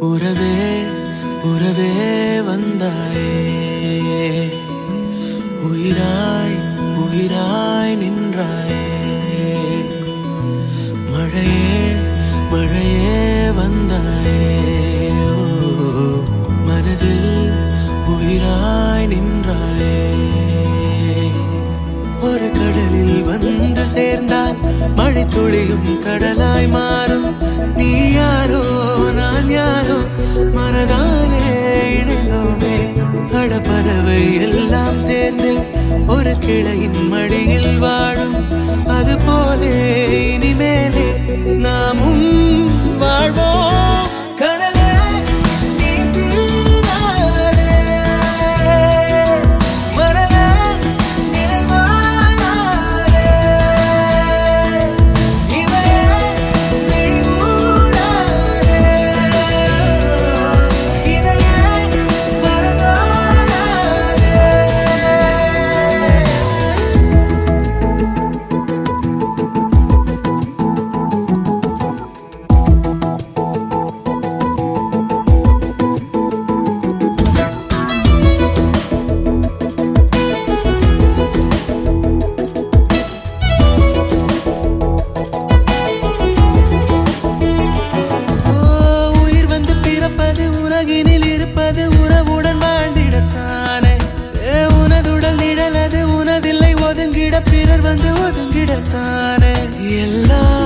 உறவே உறவே வந்தாயே உயிராய் உயிராய் நின்றாயே மழையே மழையே வந்தாயே ஓ, மனதில் உயிராய் நின்றாயே ஒரு கடலில் வந்து சேர்ந்தால் மழை துளியும் கடலாய் மாறும் நீ யாரோ நான் யாரோ மனதானே இணைந்தோமே அடப்பறவை எல்லாம் சேர்ந்து ஒரு கிளையின் மடியில் வாழும் அது போலே இனிமேலே நாமும் வாழ்வோம் கனவே நீ தீராதே. மனமே நிறைவானாதே. இவையே விழிமூடாதே. இதையே மறவானாதே. ஓ, உயிர் வந்து பிறப்பது உலகினில் இருப்பது உறவுடன் வாழ்ந்திடத்தானே ஏ, உனதுடல் நிழலது உனதில்லை ஒதுங்கிட பிறர் வந்து ஒதுங்கிடத்தானே எல்லா